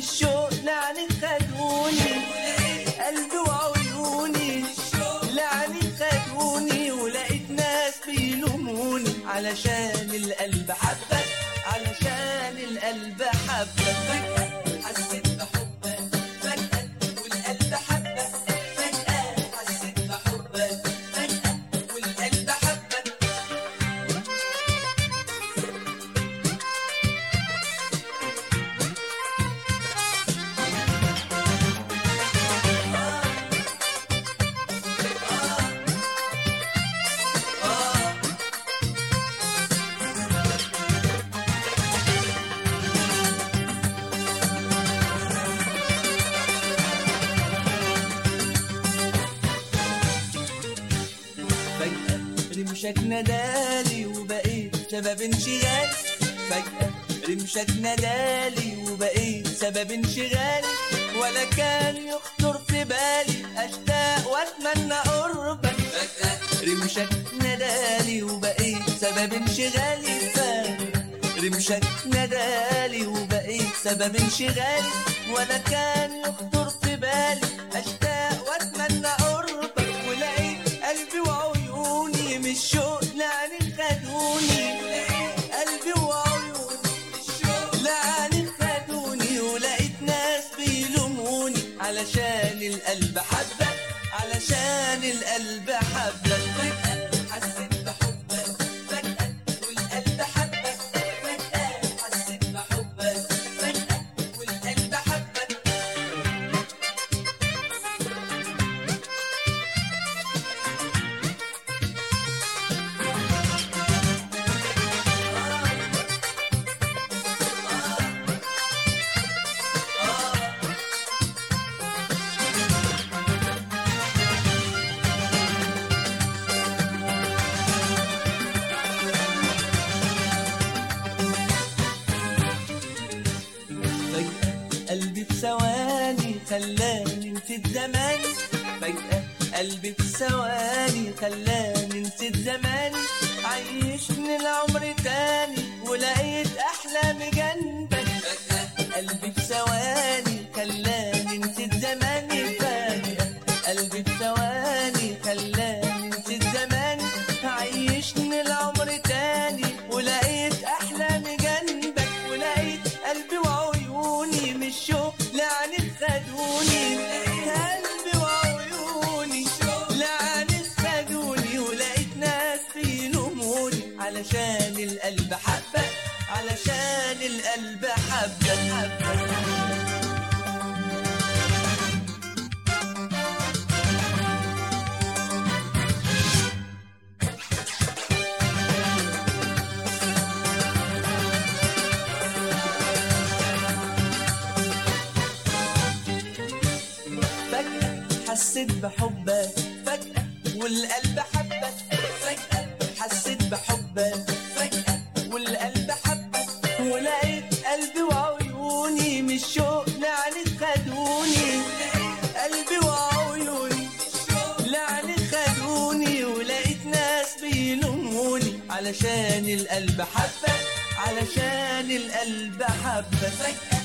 الشوق لعني خدوني قلبي وعيوني لعني خدوني ولقيت ناس بيلوموني علشان القلب حبك علشان القلب حبك فجأة حسيت بحبك فجأة والقلب حبك فجأة حسيت بحبك فجأة والقلب حبك فجأة رمشك ندالي وبقيت سبب انشغالي فجأة رمشك ندالي وبقيت سبب انشغالي ولا كان يخطر في بالي اشتاق واتمنى قربك فجأة رمشك ندالي وبقيت سبب انشغالي فجأة رمشك ندالي وبقيت سبب انشغالي ولا كان يخطر في بالي اشتاق واتمنى قربك ولقيت قلبي وعيوني من الشوق لعني خدوني قلبي وعيوني من الشوق لعني خدوني ولقيت ناس بيلوموني علشان القلب حبك علشان القلب حبك فجأة حسيت بحبك فجأة والقلب حبك فجأة حسيت بحبك فجأة والقلب حبك فجأة قلبي في ثواني خلاني نسيت زماني فجأة قلبي في ثواني خلاني نسيت زماني عيشني العمر تاني ولقيت أحلامي جنبك فجأة قلبي في ثواني خلاني نسيت زماني فجأة قلبي في ثواني خلاني نسيت زماني عيشني العمر تاني ولقيت أحلامي جنبك ولقيت قلبي وعيوني من الشوق لعني خدوني قلبي وعيوني لعني خدوني ولقيت ناس بيلوموني علشان القلب حبك علشان القلب حبك حبك فجأة حسيت بحبك فجأة والقلب حبك فجأة حسيت بحبك فجأة والقلب حبك ولقيت قلبي وعيوني من الشوق لعني خدوني قلبي وعيوني لعني خدوني ولقيت ناس بيلوموني علشان القلب حبك علشان القلب حبك فجأة